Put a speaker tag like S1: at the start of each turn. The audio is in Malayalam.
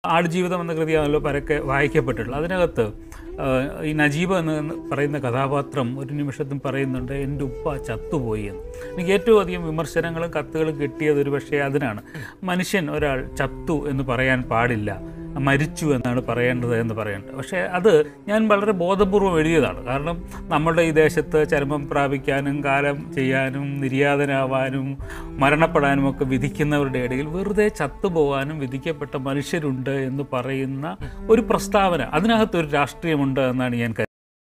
S1: ആടുജീവിതം എന്ന കൃതിയാണല്ലോ പരക്കെ വായിക്കപ്പെട്ടിട്ടുള്ളത് അതിനകത്ത് ആ, ഈ നജീബ് എന്ന് പറയുന്ന കഥാപാത്രം ഒരു നിമിഷത്തും പറയുന്നുണ്ട് എൻ്റെ ഉപ്പ ചത്തുപോയി എന്ന് എനിക്ക് ഏറ്റവും അധികം വിമർശനങ്ങളും കത്തുകളും കിട്ടിയത് ഒരു പക്ഷേ അതിനാണ് മനുഷ്യൻ ഒരാൾ ചത്തു എന്ന് പറയാൻ പാടില്ല മരിച്ചു എന്നാണ് പറയേണ്ടത് എന്ന് പറയുന്നുണ്ട് പക്ഷേ അത് ഞാൻ വളരെ ബോധപൂർവം എഴുതിയതാണ് കാരണം നമ്മുടെ ഈ ദേശത്ത് ചരമം പ്രാപിക്കാനും കാലം ചെയ്യാനും നിര്യാതനാവാനും മരണപ്പെടാനും ഒക്കെ വിധിക്കുന്നവരുടെ ഇടയിൽ വെറുതെ ചത്തുപോകാനും വിധിക്കപ്പെട്ട മനുഷ്യരുണ്ട് എന്ന് പറയുന്ന ഒരു പ്രസ്താവന അതിനകത്തൊരു രാഷ്ട്രീയമുണ്ട് എന്നാണ് ഞാൻ കരുതുന്നത്